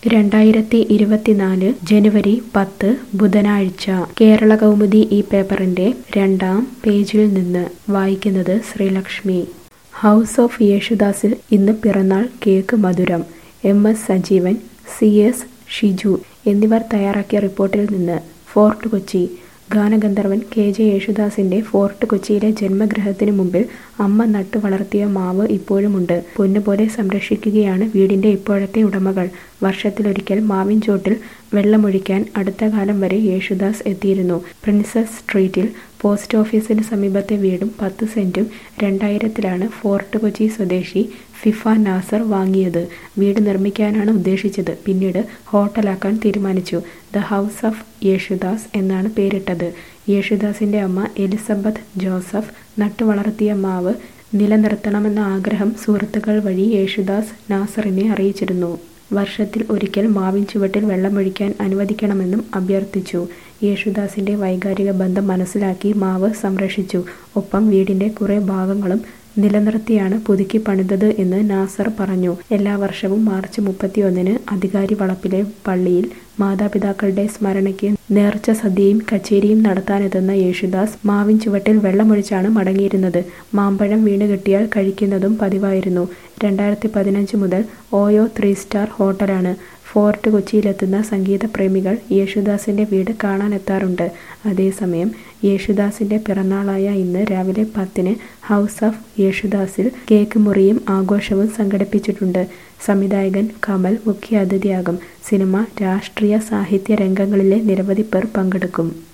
രണ്ടായിരത്തി ഇരുപത്തിനാല് ജനുവരി പത്ത് ബുധനാഴ്ച കേരള കൗമുദി ഈ പേപ്പറിന്റെ രണ്ടാം പേജിൽ നിന്ന് വായിക്കുന്നത് ശ്രീലക്ഷ്മി ഹൗസ് ഓഫ് യേശുദാസിൽ ഇന്ന് പിറന്നാൾ കേക്ക് മധുരം M S Sajeevan C S Shiju എന്നിവർ തയ്യാറാക്കിയ റിപ്പോർട്ടിൽ നിന്ന് ഫോർട്ട് കൊച്ചി ഗാനഗന്ധർവൻ കെ ജെ യേശുദാസിന്റെ ഫോർട്ട് കൊച്ചിയിലെ ജന്മഗൃഹത്തിന് മുമ്പിൽ അമ്മ നട്ടു വളർത്തിയ മാവ് ഇപ്പോഴുമുണ്ട് പൊന്നുപോലെ സംരക്ഷിക്കുകയാണ് വീടിന്റെ ഇപ്പോഴത്തെ ഉടമകൾ വർഷത്തിലൊരിക്കൽ മാവിൻ ചോട്ടിൽ വെള്ളമൊഴിക്കാൻ അടുത്ത കാലം വരെ യേശുദാസ് എത്തിയിരുന്നു പ്രിൻസസ് സ്ട്രീറ്റിൽ പോസ്റ്റ് ഓഫീസിന് സമീപത്തെ വീടും പത്ത് സെന്റും രണ്ടായിരത്തിലാണ് ഫോർട്ട് കൊച്ചി സ്വദേശി ഫിഫ നാസർ വാങ്ങിയത് വീട് നിർമ്മിക്കാനാണ് ഉദ്ദേശിച്ചത് പിന്നീട് ഹോട്ടലാക്കാൻ തീരുമാനിച്ചു ദ ഹൗസ് ഓഫ് യേശുദാസ് എന്നാണ് പേരിട്ടത് യേശുദാസിന്റെ അമ്മ എലിസബത്ത് ജോസഫ് നട്ടുവളർത്തിയ മാവ് നിലനിർത്തണമെന്ന ആഗ്രഹം സുഹൃത്തുക്കൾ വഴി യേശുദാസ് നാസറിനെ അറിയിച്ചിരുന്നു വർഷത്തിൽ ഒരിക്കൽ മാവിൻ ചുവട്ടിൽ വെള്ളമൊഴിക്കാൻ അനുവദിക്കണമെന്നും അഭ്യർത്ഥിച്ചു യേശുദാസിന്റെ വൈകാരിക ബന്ധം മനസ്സിലാക്കി മാവ് സംരക്ഷിച്ചു ഒപ്പം വീടിന്റെ കുറെ ഭാഗങ്ങളും നിലനിർത്തിയാണ് പുതുക്കി പണിതത് എന്ന് നാസർ പറഞ്ഞു എല്ലാ വർഷവും മാർച്ച് മുപ്പത്തിയൊന്നിന് അധികാരി വളപ്പിലെ പള്ളിയിൽ മാതാപിതാക്കളുടെ സ്മരണയ്ക്ക് നേർച്ച സദ്യയും കച്ചേരിയും നടത്താനെത്തുന്ന യേശുദാസ് മാവിൻ ചുവട്ടിൽ വെള്ളമൊഴിച്ചാണ് മടങ്ങിയിരുന്നത് മാമ്പഴം വീണ് കിട്ടിയാൽ കഴിക്കുന്നതും പതിവായിരുന്നു രണ്ടായിരത്തി പതിനഞ്ച് മുതൽ ഓയോ ത്രീ സ്റ്റാർ ഹോട്ടലാണ് ഫോർട്ട് കൊച്ചിയിലെത്തുന്ന സംഗീത പ്രേമികൾ യേശുദാസിന്റെ വീട് കാണാനെത്താറുണ്ട് അതേസമയം യേശുദാസിന്റെ പിറന്നാളായ ഇന്ന് രാവിലെ പത്തിന് ഹൗസ് ഓഫ് യേശുദാസിൽ കേക്ക് മുറിയും ആഘോഷവും സംഘടിപ്പിച്ചിട്ടുണ്ട് സംവിധായകൻ കമൽ മുഖ്യാതിഥിയാകും സിനിമ രാഷ്ട്രീയ സാഹിത്യ രംഗങ്ങളിലെ നിരവധി പേർ പങ്കെടുക്കും